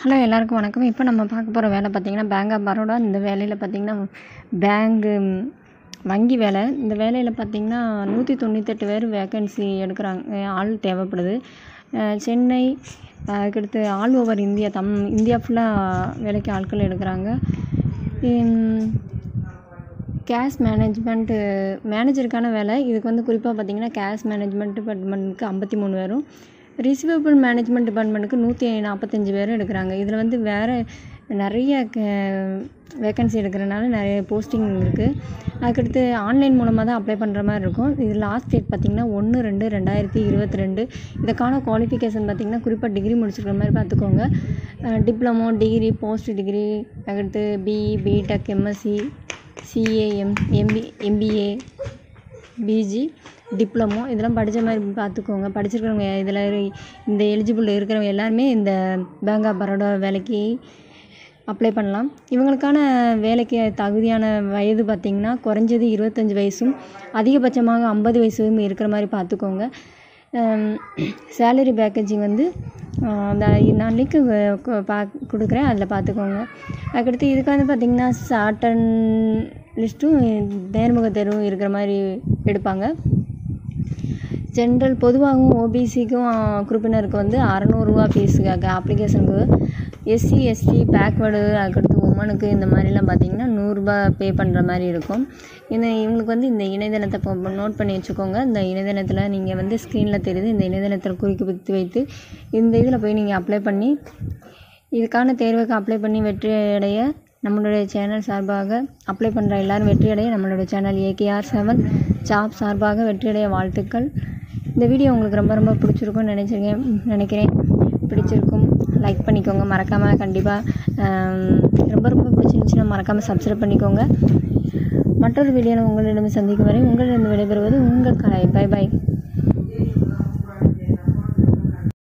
hello எல்லாருக்கும் வணக்கம் இப்போ நம்ம பார்க்க போகிற வேலை பார்த்திங்கன்னா பேங்க் ஆஃப் பரோடா இந்த வேலையில் பார்த்திங்கன்னா பேங்கு வங்கி வேலை இந்த வேலையில் பார்த்திங்கன்னா நூற்றி தொண்ணூத்தெட்டு பேர் வேக்கன்சி எடுக்கிறாங்க ஆள் தேவைப்படுது அஹ் சென்னை அதுக்கடுத்து ஆல் ஓவர் இந்தியா தம் இந்தியா ஃபுல்லாக வேலைக்கு ஆட்கள் எடுக்கிறாங்க கேஷ் மேனேஜ்மெண்ட்டு மேனேஜருக்கான வேலை இதுக்கு வந்து குறிப்பாக பார்த்தீங்கன்னா கேஷ் மேனேஜ்மெண்ட் டிபார்ட்மெண்ட்டுக்கு ஐம்பத்தி மூணு பேரும் ரிசீவபிள் மேனேஜ்மெண்ட் டிபார்ட்மெண்ட்டுக்கு நூற்றி நாற்பத்தஞ்சு பேரும் எடுக்கிறாங்க இதில் வந்து வேறு நிறைய வேக்கன்சி எடுக்கிறனால நிறைய போஸ்டிங் இருக்குது அதுக்கடுத்து ஆன்லைன் மூலமாக தான் அப்ளை பண்ணுற மாதிரி இருக்கும் இது லாஸ்ட் டேட் பார்த்திங்கன்னா ஒன்று ரெண்டு ரெண்டாயிரத்தி இருபத்தி ரெண்டு இதுக்கான குவாலிஃபிகேஷன் பார்த்திங்கன்னா குறிப்பாக டிகிரி முடிச்சிருக்கிற மாதிரி பார்த்துக்கோங்க டிப்ளமோ டிகிரி போஸ்ட் டிகிரி அதுக்கடுத்து BE BTech MSc CA M MB MBA PG diploma இதெல்லாம் படித்த மாதிரி பார்த்துக்கோங்க படிச்சிருக்கிறவங்க இதில் இந்த எலிஜிபிள் இருக்கிறவங்க எல்லாருமே இந்த பேங்க் ஆஃப் பரோடா வேலைக்கு அப்ளை பண்ணலாம் இவங்களுக்கான வேலைக்கு தகுதியான வயது பார்த்திங்கன்னா குறைஞ்சது இருபத்தஞ்சி வயசும் அதிகபட்சமாக ஐம்பது வயசும் இருக்கிற மாதிரி பார்த்துக்கோங்க சேலரி பேக்கேஜிங் வந்து அந்த நான் லிங்க்கு பா கொடுக்குறேன் அதில் பார்த்துக்கோங்க அதுக்கடுத்து இதுக்கு வந்து பார்த்திங்கன்னா ஷார்டன் லிஸ்ட்டும் நேர்முக தேர்வும் இருக்கிற மாதிரி எடுப்பாங்க ஜென்ரல் பொதுவாகவும் ஓபிசிக்கும் குரூப்பினருக்கு வந்து அறநூறுரூவா ஃபீஸுக்காக அப்ளிகேஷனுக்கு எஸ்சி எஸ்டி பேக்வேர்டு அதுக்கடுத்து உமனுக்கு இந்த மாதிரிலாம் பார்த்திங்கன்னா நூறுரூபா பே பண்ணுற மாதிரி இருக்கும் இந்த இவங்களுக்கு வந்து இந்த இணையதளத்தை இப்போ நோட் பண்ணி வச்சுக்கோங்க இந்த இணையதளத்தில் நீங்கள் வந்து ஸ்க்ரீனில் தெரியுது இந்த இணையதளத்தில் குறிப்பிட்டு வைத்து இந்த இதில் போய் நீங்கள் அப்ளை பண்ணி இதுக்கான தேர்வுக்கு அப்ளை பண்ணி வெற்றி அடைய நம்மளுடைய சேனல் சார்பாக அப்ளை பண்ணுற எல்லோரும் வெற்றியடைய நம்மளுடைய சேனல் ஏகேஆர் செவன் ஜாப் சார்பாக வெற்றியடைய வாழ்த்துக்கள் இந்த வீடியோ உங்களுக்கு ரொம்ப ரொம்ப பிடிச்சிருக்கும்னு நினச்சிருக்கேன் நினைக்கிறேன் பிடிச்சிருக்கும் லைக் பண்ணிக்கோங்க மறக்காமல் கண்டிப்பாக ரொம்ப ரொம்ப பிடிச்சிருந்துச்சுன்னா மறக்காமல் சப்ஸ்கிரைப் பண்ணிக்கோங்க மற்றொரு வீடியோவில் உங்களிடம் சந்திக்கும் வரை உங்களிடம் விடைபெறுவது உங்கள் கலை பை பை